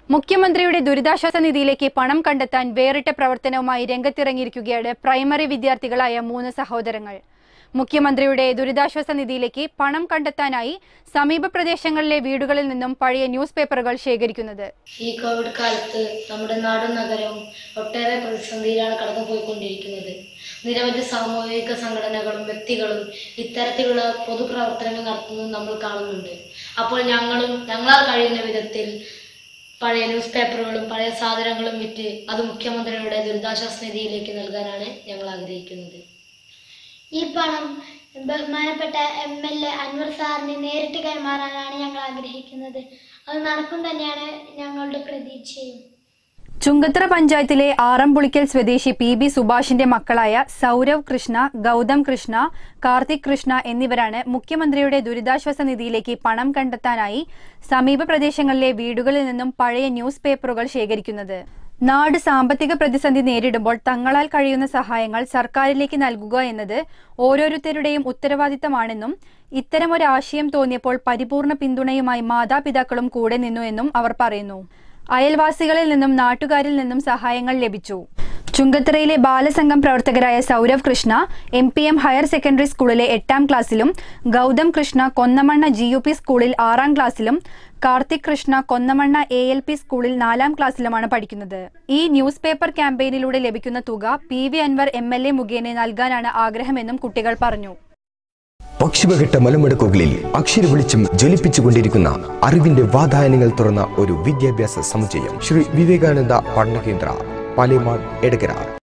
മുഖ്യമന്ത്രിയുടെ ദുരിതാശ്വാസ നിധിയിലേക്ക് പണം കണ്ടെത്താൻ വേറിട്ട പ്രവർത്തനവുമായി രംഗത്തിറങ്ങിയിരിക്കുകയാണ് പ്രൈമറി വിദ്യാർത്ഥികളായ മൂന്ന് സഹോദരങ്ങൾ മുഖ്യമന്ത്രിയുടെ ദുരിതാശ്വാസ നിധിയിലേക്ക് പണം കണ്ടെത്താനായി സമീപ പ്രദേശങ്ങളിലെ വീടുകളിൽ നിന്നും പഴയ ന്യൂസ് പേപ്പറുകൾ ശേഖരിക്കുന്നത് ഈ കോവിഡ് കാലത്ത് നമ്മുടെ നാടും നഗരവും ഒട്ടേറെ പ്രതിസന്ധിയിലാണ് കടന്നുപോയിക്കൊണ്ടിരിക്കുന്നത് നിരവധി സാമൂഹിക സംഘടനകളും വ്യക്തികളും ഇത്തരത്തിലുള്ള പൊതുപ്രവർത്തനങ്ങൾ നടത്തുന്നത് നമ്മൾ കാണുന്നുണ്ട് അപ്പോൾ ഞങ്ങളും ഞങ്ങളാൽ കഴിയുന്ന വിധത്തിൽ പഴയ ന്യൂസ് പേപ്പറുകളും പഴയ സാധനങ്ങളും വിറ്റ് അത് മുഖ്യമന്ത്രിയുടെ ദുരിതാശ്വാസ നിധിയിലേക്ക് നൽകാനാണ് ഞങ്ങൾ ആഗ്രഹിക്കുന്നത് ഈ പണം ബഹുമാനപ്പെട്ട എം എൽ എ അൻവർ സാറിന് നേരിട്ട് കൈമാറാനാണ് ഞങ്ങൾ ആഗ്രഹിക്കുന്നത് അത് നടക്കും തന്നെയാണ് ഞങ്ങളുടെ പ്രതീക്ഷയും ചുങ്കത്തറ പഞ്ചായത്തിലെ ആറംപുളിക്കൽ സ്വദേശി പി ബി സുഭാഷിന്റെ മക്കളായ സൗരവ് കൃഷ്ണ ഗൗതം കൃഷ്ണ കാർത്തിക് കൃഷ്ണ എന്നിവരാണ് മുഖ്യമന്ത്രിയുടെ ദുരിതാശ്വാസ നിധിയിലേക്ക് പണം കണ്ടെത്താനായി സമീപ പ്രദേശങ്ങളിലെ വീടുകളിൽ നിന്നും പഴയ ന്യൂസ് പേപ്പറുകൾ ശേഖരിക്കുന്നത് നാട് സാമ്പത്തിക പ്രതിസന്ധി നേരിടുമ്പോൾ തങ്ങളാൽ കഴിയുന്ന സഹായങ്ങൾ സർക്കാരിലേക്ക് നൽകുക എന്നത് ഓരോരുത്തരുടെയും ഉത്തരവാദിത്തമാണെന്നും ഇത്തരമൊരു ആശയം തോന്നിയപ്പോൾ പരിപൂർണ പിന്തുണയുമായി മാതാപിതാക്കളും കൂടെ നിന്നു എന്നും അവർ പറയുന്നു അയൽവാസികളിൽ നിന്നും നാട്ടുകാരിൽ നിന്നും സഹായങ്ങൾ ലഭിച്ചു ചുങ്കത്തറയിലെ ബാലസംഘം പ്രവർത്തകരായ Saurav Krishna M P M higher secondary സ്കൂളിലെ എട്ടാം ക്ലാസ്സിലും Gautam Krishna Konnamanna G U P സ്കൂളിൽ ആറാം ക്ലാസ്സിലും Karthik Krishna Konnamanna A L P സ്കൂളിൽ നാലാം ക്ലാസ്സിലുമാണ് പഠിക്കുന്നത് ഈ ന്യൂസ് പേപ്പർ ക്യാമ്പയിനിലൂടെ ലഭിക്കുന്ന തുക P V Anvar M L A മുഖേന നൽകാനാണ് ആഗ്രഹമെന്നും കുട്ടികൾ പറഞ്ഞു പശ്ചിമഘട്ട മലമുടക്കുകളിൽ അക്ഷര വെളിച്ചം ജ്വലിപ്പിച്ചുകൊണ്ടിരിക്കുന്ന അറിവിന്റെ വാതായനങ്ങൾ തുറന്ന ഒരു വിദ്യാഭ്യാസ സമുച്ചയം ശ്രീ വിവേകാനന്ദ പഠന കേന്ദ്ര പാലേമാട് എടകര